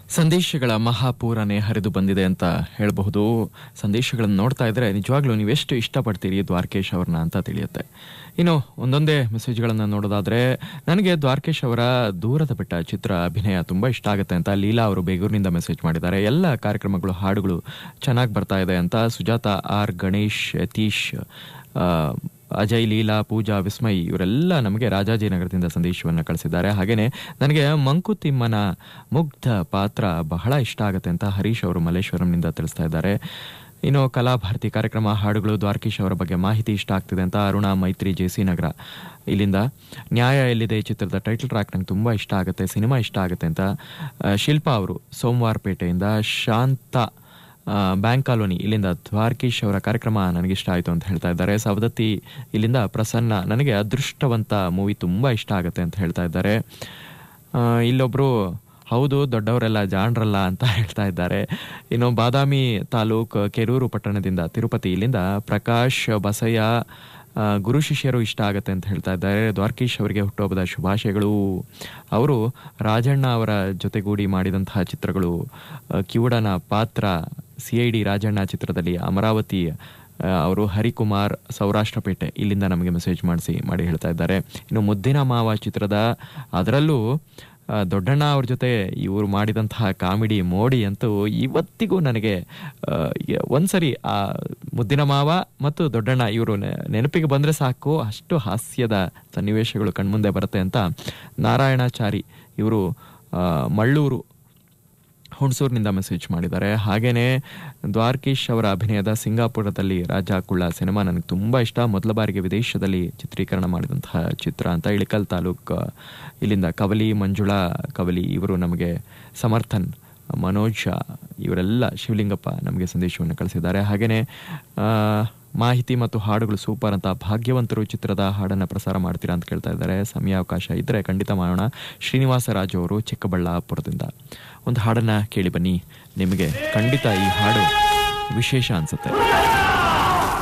ಸಂದೇಶಗಳ ಮಹಾಪೂರನೇ ಹರಿದು ಬಂದಿದೆ ಅಂತ ಹೇಳಬಹುದು ಸಂದೇಶಗಳನ್ನು ನೋಡ್ತಾ ಇದ್ರೆ ನಿಜವಾಗ್ಲೂ ನೀವೆಷ್ಟು ಇಷ್ಟಪಡ್ತೀರಿ ದ್ವಾರಕೇಶ್ ಅವ್ರನ್ನ ಅಂತ ತಿಳಿಯುತ್ತೆ ಇನ್ನು ಒಂದೊಂದೇ ಮೆಸೇಜ್ಗಳನ್ನು ನೋಡೋದಾದ್ರೆ ನನಗೆ ದ್ವಾರಕೇಶ್ ಅವರ ದೂರದ ಬೆಟ್ಟ ಚಿತ್ರ ಅಭಿನಯ ತುಂಬಾ ಇಷ್ಟ ಆಗುತ್ತೆ ಅಂತ ಲೀಲಾ ಅವರು ಬೇಗೂರಿನಿಂದ ಮೆಸೇಜ್ ಮಾಡಿದ್ದಾರೆ ಎಲ್ಲ ಕಾರ್ಯಕ್ರಮಗಳು ಹಾಡುಗಳು ಚೆನ್ನಾಗಿ ಬರ್ತಾ ಇದೆ ಅಂತ ಸುಜಾತ ಆರ್ ಗಣೇಶ್ ಯತೀಶ್ ಆ, ಅಜಯ್ ಲೀಲಾ ಪೂಜಾ ವಿಸ್ಮಯ್ ಇವರೆಲ್ಲ ನಮಗೆ ರಾಜಾಜಿನಗರದಿಂದ ಸಂದೇಶವನ್ನು ಕಳಿಸಿದ್ದಾರೆ ಹಾಗೇನೆ ನನಗೆ ಮಂಕುತಿಮ್ಮನ ಮುಗ್ಧ ಪಾತ್ರ ಬಹಳ ಇಷ್ಟ ಆಗುತ್ತೆ ಅಂತ ಹರೀಶ್ ಅವರು ಮಲ್ಲೇಶ್ವರಂನಿಂದ ತಿಳಿಸ್ತಾ ಇದ್ದಾರೆ ಇನ್ನು ಕಲಾಭಾರತಿ ಕಾರ್ಯಕ್ರಮ ಹಾಡುಗಳು ದ್ವಾರಕೀಶ್ ಅವರ ಬಗ್ಗೆ ಮಾಹಿತಿ ಇಷ್ಟ ಆಗ್ತಿದೆ ಅಂತ ಅರುಣಾ ಮೈತ್ರಿ ಜೆ ಸಿ ನಗರ ಇಲ್ಲಿಂದ ನ್ಯಾಯ ಎಲ್ಲಿದೆ ಈ ಚಿತ್ರದ ಟೈಟಲ್ ಟ್ರ್ಯಾಕ್ ನಂಗೆ ತುಂಬಾ ಇಷ್ಟ ಆಗುತ್ತೆ ಸಿನಿಮಾ ಇಷ್ಟ ಆಗುತ್ತೆ ಅಂತ ಆ, ಶಿಲ್ಪಾ ಅವರು ಸೋಮವಾರಪೇಟೆಯಿಂದ ಶಾಂತ ಆ, ಬ್ಯಾಂಕ್ ಕಾಲೋನಿ ಇಲ್ಲಿಂದ ದ್ವಾರಕೀಶ್ ಅವರ ಕಾರ್ಯಕ್ರಮ ನನಗೆ ಇಷ್ಟ ಆಯಿತು ಅಂತ ಹೇಳ್ತಾ ಇದ್ದಾರೆ ಸವದತ್ತಿ ಇಲ್ಲಿಂದ ಪ್ರಸನ್ನ ನನಗೆ ಅದೃಷ್ಟವಂತ ಮೂವಿ ತುಂಬಾ ಇಷ್ಟ ಆಗುತ್ತೆ ಅಂತ ಹೇಳ್ತಾ ಇದ್ದಾರೆ ಆ, ಇಲ್ಲೊಬ್ರು ಹೌದು ದೊಡ್ಡವರೆಲ್ಲ ಜಾಣರಲ್ಲ ಅಂತ ಹೇಳ್ತಾ ಇದ್ದಾರೆ ಇನ್ನು ಬಾದಾಮಿ ತಾಲೂಕ್ ಕೆರೂರು ಪಟ್ಟಣದಿಂದ ತಿರುಪತಿ ಇಲ್ಲಿಂದ ಪ್ರಕಾಶ್ ಬಸಯ್ಯ ಆ, ಗುರು ಶಿಷ್ಯರು ಇಷ್ಟ ಆಗುತ್ತೆ ಅಂತ ಹೇಳ್ತಾ ಇದ್ದಾರೆ ದ್ವಾರಕೀಶ್ ಅವರಿಗೆ ಹುಟ್ಟುಹಬ್ಬದ ಶುಭಾಶಯಗಳು ಅವರು ರಾಜಣ್ಣ ಅವರ ಜೊತೆಗೂಡಿ ಮಾಡಿದಂತಹ ಚಿತ್ರಗಳು ಆ, ಕಿವುಡನ ಪಾತ್ರ ಸಿ ಐ ಡಿ ರಾಜಣ್ಣ ಚಿತ್ರದಲ್ಲಿ ಅಮರಾವತಿ ಆ, ಅವರು ಹರಿಕುಮಾರ್ ಸೌರಾಷ್ಟ್ರಪೇಟೆ ಇಲ್ಲಿಂದ ನಮಗೆ ಮೆಸೇಜ್ ಮಾಡಿಸಿ ಮಾಡಿ ಹೇಳ್ತಾ ಇದ್ದಾರೆ ಇನ್ನು ಮುದ್ದಿನ ಮಾವ ಚಿತ್ರದ ಅದರಲ್ಲೂ ಆ, ದೊಡ್ಡಣ್ಣ ಅವ್ರ ಜೊತೆ ಇವರು ಮಾಡಿದಂತಹ ಕಾಮಿಡಿ ಮೋಡಿ ಅಂತೂ ಇವತ್ತಿಗೂ ನನಗೆ ಆ, ಯ- ಒಂದ್ಸರಿ ಆ ಮುದ್ದಿನ ಮಾವ ಮತ್ತು ದೊಡ್ಡಣ್ಣ ಇವರು ನೆನಪಿಗೆ ಬಂದ್ರೆ ಸಾಕು ಅಷ್ಟು ಹಾಸ್ಯದ ಸನ್ನಿವೇಶಗಳು ಕಣ್ಮುಂದೆ ಬರುತ್ತೆ ಅಂತ ನಾರಾಯಣಾಚಾರಿ ಇವರು ಆ, ಮಳ್ಳೂರು ಹುಣಸೂರಿನಿಂದ ಮೆಸೇಜ್ ಮಾಡಿದ್ದಾರೆ ಹಾಗೇನೆ ದ್ವಾರಕೀಶ್ ಅವರ ಅಭಿನಯದ ಸಿಂಗಾಪುರದಲ್ಲಿ ರಾಜ ಕುಳ್ಳ ಸಿನಿಮಾ ನನಗೆ ತುಂಬಾ ಇಷ್ಟ ಮೊದಲ ಬಾರಿಗೆ ವಿದೇಶದಲ್ಲಿ ಚಿತ್ರೀಕರಣ ಮಾಡಿದಂತಹ ಚಿತ್ರ ಅಂತ ಇಳಿಕಲ್ ತಾಲೂಕ್ ಇಲ್ಲಿಂದ ಕವಲಿ ಮಂಜುಳಾ ಕವಲಿ ಇವರು ನಮಗೆ ಸಮರ್ಥನ್ ಮನೋಜ್ ಶಾ ಇವರೆಲ್ಲ ಶಿವಲಿಂಗಪ್ಪ ನಮಗೆ ಸಂದೇಶವನ್ನು ಕಳಿಸಿದ್ದಾರೆ ಹಾಗೇನೆ ಆ, ಮಾಹಿತಿ ಮತ್ತು ಹಾಡುಗಳು ಸೂಪರ್ ಅಂತ ಭಾಗ್ಯವಂತರು ಚಿತ್ರದ ಹಾಡನ್ನು ಪ್ರಸಾರ ಮಾಡ್ತೀರಾ ಅಂತ ಕೇಳ್ತಾ ಇದ್ದಾರೆ ಸಮಯಾವಕಾಶ ಇದ್ರೆ ಖಂಡಿತ ಮಾಡೋಣ ಶ್ರೀನಿವಾಸ ರಾಜು ಅವರು ಚಿಕ್ಕಬಳ್ಳಾಪುರದಿಂದ ಒಂದು ಹಾಡನ್ನ ಕೇಳಿ ಬನ್ನಿ ನಿಮಗೆ ಖಂಡಿತ ಈ ಹಾಡು ವಿಶೇಷ ಅನ್ಸುತ್ತೆ